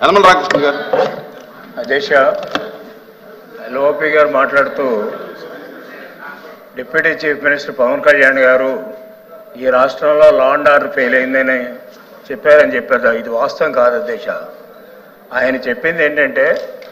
యనమల రామకృష్ణ గారు అధ్యక్ష లోపి గారు మాట్లాడుతూ deputy chief minister Pawan Kalyan గారు ఈ రాష్ట్రంలో లా అండ్ ఆర్డర్ ఫెయిల్ అయిందని చెప్పారని చెప్పారు ఇది వాస్తవం కాదు అధ్యక్ష ఆయన చెప్పింది ఏంటంటే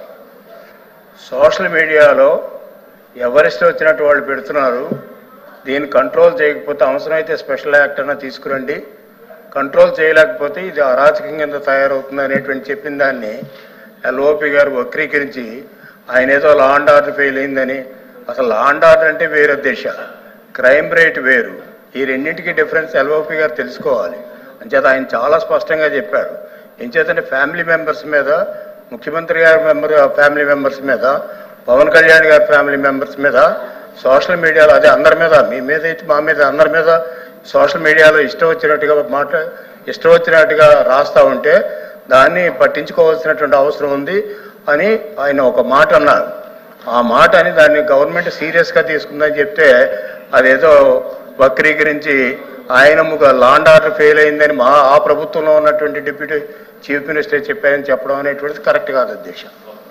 సోషల్ మీడియాలో ఎవరిష్టం వచ్చినట్టు వాళ్ళు పెడుతున్నారు దీన్ని కంట్రోల్ చేయకపోతే అవసరమైతే స్పెషల్ యాక్ట్ అన్న తీసుకురండి కంట్రోల్ చేయలేకపోతే ఇది అరాచకం కింద తయారవుతుంది అనేటువంటి చెప్పిన దాన్ని ఎల్ఓపి గారు వక్రీకరించి ఆయన ఏదో లా అండ్ ఆర్డర్ ఫెయిల్ అయిందని అసలు లా అండ్ ఆర్డర్ అంటే వేరే దేశ క్రైమ్ రేట్ వేరు ఈ రెండింటికి డిఫరెన్స్ ఎల్ఓపి గారు తెలుసుకోవాలి అంచేత ఆయన చాలా స్పష్టంగా చెప్పారు ఏం చేతంటే ఫ్యామిలీ మెంబర్స్ మీద ముఖ్యమంత్రి గారి మెంబర్ ఫ్యామిలీ మెంబర్స్ మీద పవన్ కళ్యాణ్ గారి ఫ్యామిలీ మెంబర్స్ మీద సోషల్ మీడియాలో అదే అందరి మీద మీ మీద అయితే మా మీద అందరి మీద సోషల్ మీడియాలో ఇష్టం వచ్చినట్టుగా మాట ఇష్టం వచ్చినట్టుగా రాస్తా ఉంటే దాన్ని పట్టించుకోవాల్సినటువంటి అవసరం ఉంది అని ఆయన ఒక మాట అన్నారు ఆ మాట అని దాన్ని గవర్నమెంట్ సీరియస్గా తీసుకుందని చెప్తే అదేదో వక్రీకరించి ఆయన లాండ్ ఆర్డర్ ఫెయిల్ అయిందని మా ఆ ప్రభుత్వంలో ఉన్నటువంటి డిప్యూటీ చీఫ్ మినిస్టర్ చెప్పారని చెప్పడం అనేటువంటిది కరెక్ట్ కాదు అధ్యక్ష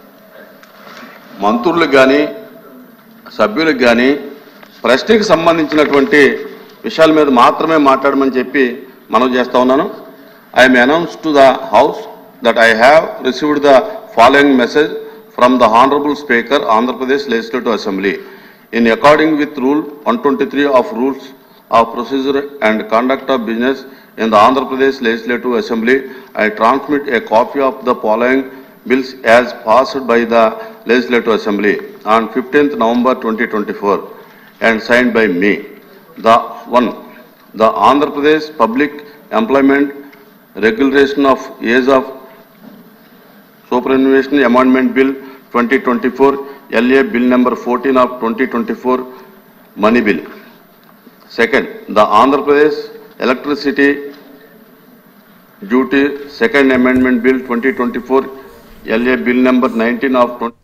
మంత్రులకు కానీ సభ్యులకు కానీ ప్రశ్నకి సంబంధించినటువంటి విషయాల మీద మాత్రమే మాట్లాడమని చెప్పి మనం చేస్తా ఉన్నాను I'm announce to the house that I have received the following message from the honourable speaker Andhra Pradesh legislative assembly in according with rule one twenty three of rules of procedure and conduct of business in the Andhra Pradesh Legislative Assembly, I transmit a copy of the following bills as passed by the Legislative Assembly on 15th November 2024 and signed by me. The one, the Andhra Pradesh Public Employment Regulation of Age of Superannuation Amendment Bill 2024, LA Bill number 14 of 2024, Money Bill. Second, the Andhra Pradesh Electricity Duty Second Amendment Bill 2024, LA Bill number 19 of 20